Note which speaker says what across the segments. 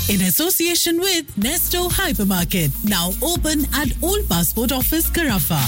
Speaker 1: in association with Nesto Hypermarket, now open at Old Passport Office, Carafa.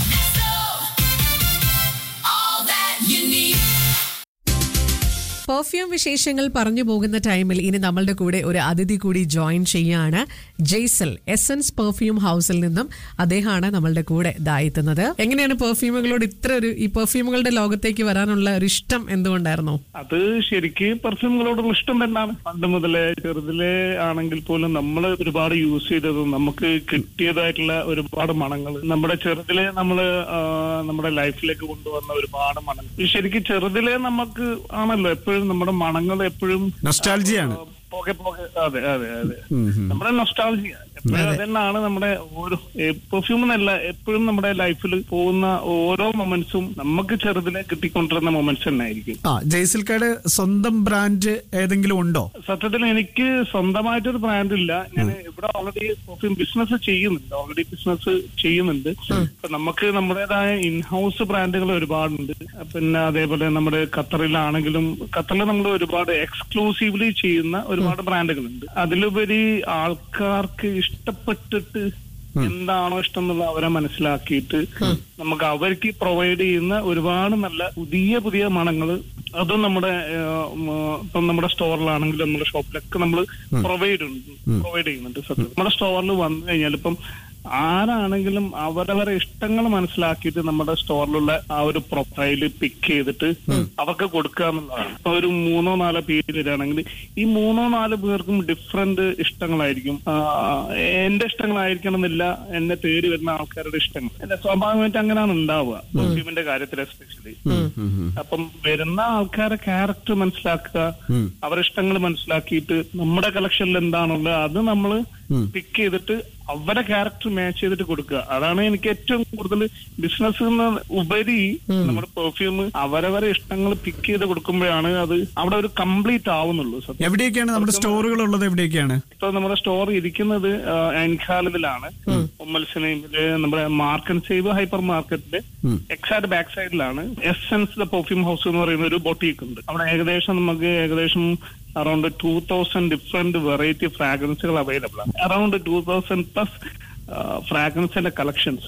Speaker 2: Perfume വിശേഷങ്ങൾ പറഞ്ഞു പോകുന്ന ടൈമിൽ ഇനി നമ്മളുടെ കൂടെ ഒരു അതിഥി കൂടി ജോയിൻ ചെയ്യാണ് ജെയ്സൽ എസൻസ് പെർഫ്യൂം ഹൗസിൽ നിന്നും അദ്ദേഹമാണ് നമ്മളുടെ കൂടെ ഇതായെത്തുന്നത് എങ്ങനെയാണ് പെർഫ്യൂമുകളോട് ഇത്ര ഒരു ഈ പെർഫ്യൂമുകളുടെ ലോകത്തേക്ക് വരാനുള്ള ഒരു ഇഷ്ടം എന്തുകൊണ്ടായിരുന്നു
Speaker 3: അത് ശരിക്ക് പെർഫ്യൂമുകളോടുള്ള ഇഷ്ടം തന്നെയാണ് പണ്ട് മുതലേ ചെറുതിലെ ആണെങ്കിൽ പോലും നമ്മൾ ഒരുപാട് യൂസ് ചെയ്തതും നമുക്ക് കിട്ടിയതായിട്ടുള്ള ഒരുപാട് മണങ്ങൾ നമ്മുടെ ചെറുതിലെ നമ്മൾ നമ്മുടെ ലൈഫിലേക്ക് കൊണ്ടുവന്ന ഒരുപാട് മണങ്ങൾ ഈ ശരിക്കും ചെറുതിലെ നമുക്ക് ആണല്ലോ എപ്പോഴും നമ്മുടെ മണങ്ങൾ എപ്പോഴും
Speaker 4: നൊസ്റ്റാൾജിയാണ്
Speaker 3: പോകെ പോകെ അതെ അതെ അതെ നമ്മുടെ നൊസ്റ്റാളജി എപ്പോഴും അത് തന്നെയാണ് നമ്മുടെ ഓരോ പെർഫ്യൂം എന്നല്ല എപ്പോഴും നമ്മുടെ ലൈഫിൽ പോകുന്ന ഓരോ മൊമെന്റ്സും നമുക്ക് ചെറുതിലെ കിട്ടിക്കൊണ്ടിരുന്ന മൊമെന്റ്സ് തന്നെ ആയിരിക്കും
Speaker 4: ആ ജയ്സിൽക്കാട് സ്വന്തം ബ്രാൻഡ് ഏതെങ്കിലും ഉണ്ടോ
Speaker 3: സത്യത്തിൽ എനിക്ക് സ്വന്തമായിട്ടൊരു ബ്രാൻഡ് ഇല്ല ഞാൻ ഇവിടെ ഓൾറെഡി പെർഫ്യൂം ബിസിനസ് ചെയ്യുന്നുണ്ട് ഓൾറെഡി ബിസിനസ് ചെയ്യുന്നുണ്ട് അപ്പൊ നമുക്ക് നമ്മുടേതായ ഇൻഹൗസ് ബ്രാൻഡുകൾ ഒരുപാടുണ്ട് പിന്നെ അതേപോലെ നമ്മുടെ ഖത്തറിലാണെങ്കിലും ഖത്തറിൽ നമ്മൾ ഒരുപാട് എക്സ്ക്ലൂസീവ്ലി ചെയ്യുന്ന ഒരുപാട് ബ്രാൻഡുകളുണ്ട് അതിലുപരി ആൾക്കാർക്ക് ഇഷ്ടപ്പെട്ടിട്ട് എന്താണോ ഇഷ്ടം എന്നുള്ളത് അവരെ മനസ്സിലാക്കിയിട്ട് നമുക്ക് അവർക്ക് പ്രൊവൈഡ് ചെയ്യുന്ന ഒരുപാട് നല്ല പുതിയ പുതിയ മണങ്ങൾ അതും നമ്മുടെ ഏഹ്, ഉം, ഇപ്പം നമ്മുടെ സ്റ്റോറിലാണെങ്കിലും നമ്മുടെ ഷോപ്പിലൊക്കെ നമ്മൾ പ്രൊവൈഡ് പ്രൊവൈഡ് ചെയ്യുന്നുണ്ട് സത്യം നമ്മുടെ സ്റ്റോറിൽ വന്നു കഴിഞ്ഞാൽ ഇപ്പം ആരാണെങ്കിലും അവരവരെ ഇഷ്ടങ്ങൾ മനസ്സിലാക്കിയിട്ട് നമ്മുടെ സ്റ്റോറിലുള്ള ആ ഒരു പ്രൊഫൈല് പിക്ക് ചെയ്തിട്ട് അവർക്ക് കൊടുക്കുക എന്നുള്ളതാണ് ഇപ്പൊ ഒരു മൂന്നോ നാലോ പേര് വരികയാണെങ്കിൽ ഈ മൂന്നോ നാലോ പേർക്കും ഡിഫറെന്റ് ഇഷ്ടങ്ങളായിരിക്കും ആ, എന്റെ ഇഷ്ടങ്ങളായിരിക്കണം എന്നില്ല എന്നെ തേടി വരുന്ന ആൾക്കാരുടെ ഇഷ്ടങ്ങൾ അല്ല, സ്വാഭാവികമായിട്ട് അങ്ങനെയാണ് ഉണ്ടാവുക പെർഫ്യൂമിന്റെ കാര്യത്തിൽ എസ്പെഷ്യലി അപ്പം വരുന്ന ആൾക്കാരെ ക്യാരക്ടർ മനസ്സിലാക്കുക അവരുടെ ഇഷ്ടങ്ങൾ മനസ്സിലാക്കിയിട്ട് നമ്മുടെ കളക്ഷനിൽ എന്താണുള്ളത് അത് നമ്മൾ പിക്ക് ചെയ്തിട്ട് അവരെ ക്യാരക്ടർ മാച്ച് ചെയ്തിട്ട് കൊടുക്കുക അതാണ് എനിക്ക് ഏറ്റവും കൂടുതൽ ബിസിനസ് ഉപരി നമ്മുടെ പെർഫ്യൂം അവരവരെ ഇഷ്ടങ്ങൾ പിക്ക് ചെയ്ത് കൊടുക്കുമ്പോഴാണ് അത് അവിടെ ഒരു കംപ്ലീറ്റ് ആവുന്നുള്ളൂ സത്യം
Speaker 4: എവിടെയൊക്കെയാണ് നമ്മുടെ സ്റ്റോറുകൾ ഉള്ളത് എവിടെയൊക്കെയാണ്
Speaker 3: ഇപ്പൊ നമ്മുടെ സ്റ്റോർ ഇരിക്കുന്നത് എൻഖാലിലാണ് ഉമ്മൽസനയില് നമ്മുടെ മാർക്കൻ സേവ് ഹൈപ്പർ മാർക്കറ്റില് എക്സാക്ട് ബാക്ക് സൈഡിലാണ് എസെൻസ് ദ പെർഫ്യൂം ഹൗസ് എന്ന് പറയുന്ന ഒരു ബൊട്ടീക്ക് ഉണ്ട് അവിടെ ഏകദേശം നമുക്ക് ഏകദേശം around two thousand different variety ഫ്രാഗ്രൻസുകൾ അവൈലബിൾ ആണ് അറൌണ്ട് ടൂ തൗസൻഡ് പ്ലസ് ഫ്രാഗ്രൻസിന്റെ കളക്ഷൻസ്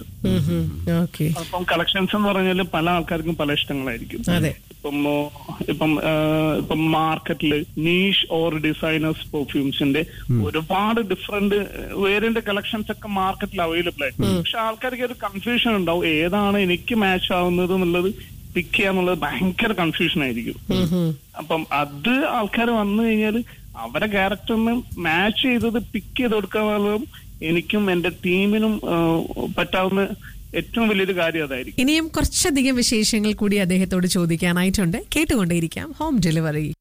Speaker 2: ഓക്കെ
Speaker 3: അപ്പം കളക്ഷൻസ് എന്ന് പറഞ്ഞാൽ പല ആൾക്കാർക്കും പല ഇഷ്ടങ്ങളായിരിക്കും
Speaker 2: അതെ
Speaker 3: ഇപ്പം ഓ, ഇപ്പം ആ, ഇപ്പം മാർക്കറ്റില് നീഷ് ഓർ ഡിസൈനേഴ്സ് പെർഫ്യൂംസിന്റെ ഒരുപാട് ഡിഫറെന്റ് വേരിയന്റ് കളക്ഷൻസ് ഒക്കെ മാർക്കറ്റിൽ അവൈലബിൾ ആയിരിക്കും പക്ഷെ ആൾക്കാർക്ക് ഒരു കൺഫ്യൂഷൻ ഉണ്ടാവും ഏതാണ് എനിക്ക് മാച്ച് ആവുന്നത് എന്നുള്ളത് പിക്ക് ചെയ്യാന്നുള്ളത് ഭയങ്കര കൺഫ്യൂഷൻ ആയിരിക്കും അപ്പം അത് ആൾക്കാർ വന്നു കഴിഞ്ഞാൽ അവരെ ക്യാരക്ടറിന് മാച്ച് ചെയ്തത് പിക്ക് ചെയ്ത് കൊടുക്കുക എന്നുള്ളതും എനിക്കും എന്റെ ടീമിനും ആ, പറ്റാവുന്ന ഏറ്റവും വലിയൊരു കാര്യം അതായിരിക്കും
Speaker 2: ഇനിയും കുറച്ചധികം വിശേഷങ്ങൾ കൂടി അദ്ദേഹത്തോട് ചോദിക്കാനായിട്ടുണ്ട് കേട്ടുകൊണ്ടേയിരിക്കാം ഹോം ഡെലിവറി